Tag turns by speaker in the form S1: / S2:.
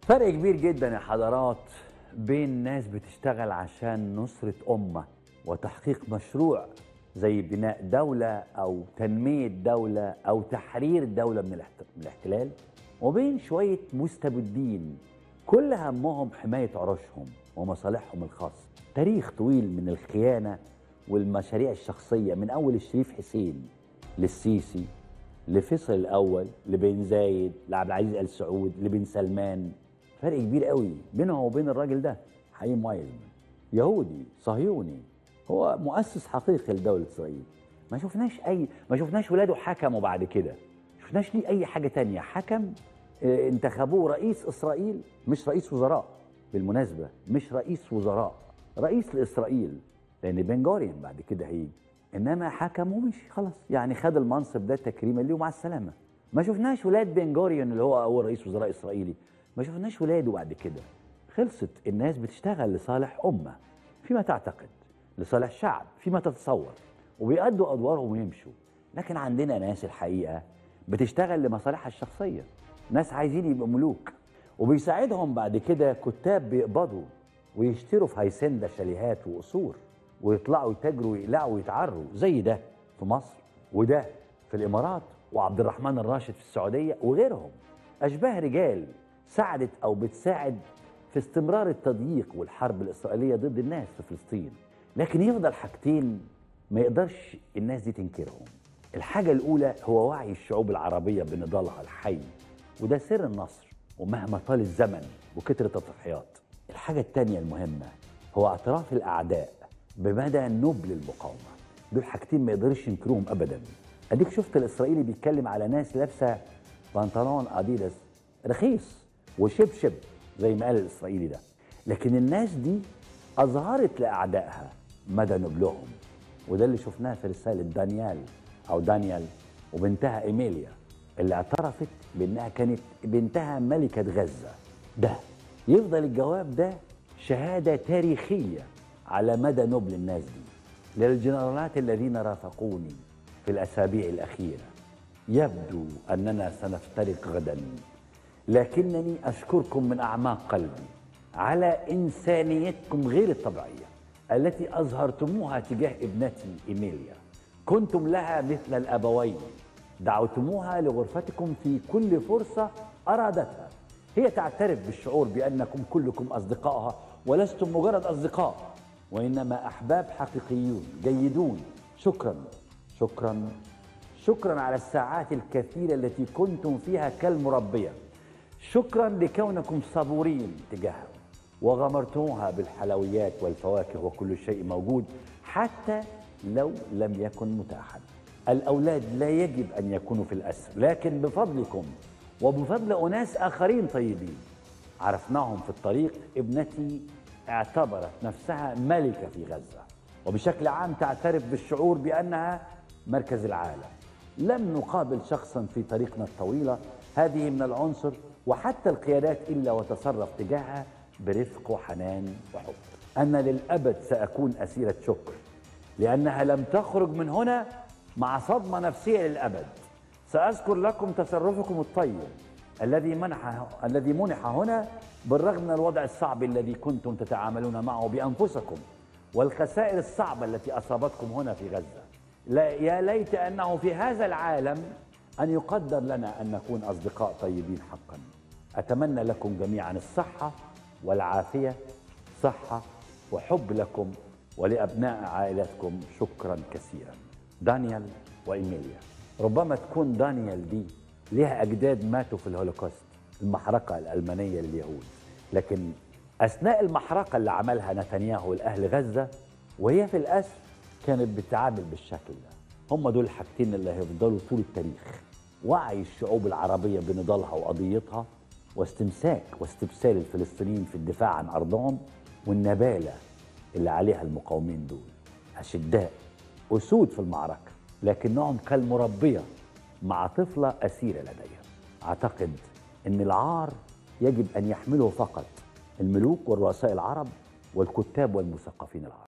S1: فرق كبير جدا يا حضرات بين ناس بتشتغل عشان نصرة أمة وتحقيق مشروع زي بناء دولة أو تنمية دولة أو تحرير دولة من الاحت- من الاحتلال وبين شوية مستبدين كل همهم حماية عروشهم ومصالحهم الخاصة تاريخ طويل من الخيانة والمشاريع الشخصية من أول الشريف حسين للسيسي لفيصل الاول لبن زايد لعبد العزيز ال سعود لبن سلمان فرق كبير قوي بينه وبين الراجل ده حييم وايزمان يهودي صهيوني هو مؤسس حقيقي لدوله اسرائيل ما شفناش اي ما شفناش ولاده حكموا بعد كده ما شفناش ليه اي حاجه تانية حكم آه، انتخبوه رئيس اسرائيل مش رئيس وزراء بالمناسبه مش رئيس وزراء رئيس لاسرائيل لان بن جوريون بعد كده هيجي انما حكم ومشي خلاص يعني خد المنصب ده تكريما ليه ومع السلامه ما شفناش ولاد بن جوريون اللي هو اول رئيس وزراء اسرائيلي ما شفناش ولاده بعد كده خلصت الناس بتشتغل لصالح امه فيما تعتقد لصالح شعب فيما تتصور وبيأدوا ادوارهم ويمشوا لكن عندنا ناس الحقيقه بتشتغل لمصالحها الشخصيه ناس عايزين يبقوا ملوك وبيساعدهم بعد كده كتاب بيقبضوا ويشتروا في هيسندا شاليهات وقصور ويطلعوا يتاجروا ويقلعوا ويتعروا زي ده في مصر وده في الامارات وعبد الرحمن الراشد في السعوديه وغيرهم اشباه رجال ساعدت او بتساعد في استمرار التضييق والحرب الاسرائيليه ضد الناس في فلسطين لكن يفضل حاجتين ما يقدرش الناس دي تنكرهم الحاجه الاولى هو وعي الشعوب العربيه بنضالها الحي وده سر النصر ومهما طال الزمن وكثرت التضحيات الحاجه الثانيه المهمه هو اعتراف الاعداء بمدى نبل المقاومه دول حاجتين ما يقدرش ينكروهم ابدا اديك شفت الاسرائيلي بيتكلم على ناس لابسه بنطلون اديداس رخيص وشبشب زي ما قال الاسرائيلي ده لكن الناس دي اظهرت لاعدائها مدى نبلهم وده اللي شفناه في رساله دانيال او دانيال وبنتها ايميليا اللي اعترفت بانها كانت بنتها ملكه غزه ده يفضل الجواب ده شهاده تاريخيه على مدى نبل الناس دي للجنرالات الذين رافقوني في الاسابيع الاخيره يبدو اننا سنفترق غدا لكنني اشكركم من اعماق قلبي على انسانيتكم غير الطبيعيه التي اظهرتموها تجاه ابنتي ايميليا كنتم لها مثل الابوين دعوتموها لغرفتكم في كل فرصه ارادتها هي تعترف بالشعور بانكم كلكم اصدقائها ولستم مجرد اصدقاء وانما احباب حقيقيون جيدون شكرا شكرا شكرا على الساعات الكثيره التي كنتم فيها كالمربيه شكرا لكونكم صبورين تجاهها وغمرتموها بالحلويات والفواكه وكل شيء موجود حتى لو لم يكن متاحا الاولاد لا يجب ان يكونوا في الاسر لكن بفضلكم وبفضل اناس اخرين طيبين عرفناهم في الطريق ابنتي اعتبرت نفسها ملكه في غزه وبشكل عام تعترف بالشعور بانها مركز العالم لم نقابل شخصا في طريقنا الطويله هذه من العنصر وحتى القيادات الا وتصرف تجاهها برفق وحنان وحب انا للابد ساكون اسيره شكر لانها لم تخرج من هنا مع صدمه نفسيه للابد ساذكر لكم تصرفكم الطيب الذي منح الذي منح هنا بالرغم من الوضع الصعب الذي كنتم تتعاملون معه بانفسكم والخسائر الصعبه التي اصابتكم هنا في غزه لا يا ليت انه في هذا العالم ان يقدر لنا ان نكون اصدقاء طيبين حقا اتمنى لكم جميعا الصحه والعافيه صحه وحب لكم ولابناء عائلتكم شكرا كثيرا دانيال وايميليا ربما تكون دانيال دي لها اجداد ماتوا في الهولوكوست المحرقه الالمانيه لليهود لكن اثناء المحرقه اللي عملها نتنياهو لاهل غزه وهي في الاسر كانت بتتعامل بالشكل ده هم دول الحاجتين اللي هيفضلوا طول التاريخ وعي الشعوب العربيه بنضالها وقضيتها واستمساك واستبسال الفلسطينيين في الدفاع عن ارضهم والنباله اللي عليها المقاومين دول اشداء اسود في المعركه لكنهم كالمربيه مع طفله اسيره لديها اعتقد ان العار يجب ان يحمله فقط الملوك والرؤساء العرب والكتاب والمثقفين العرب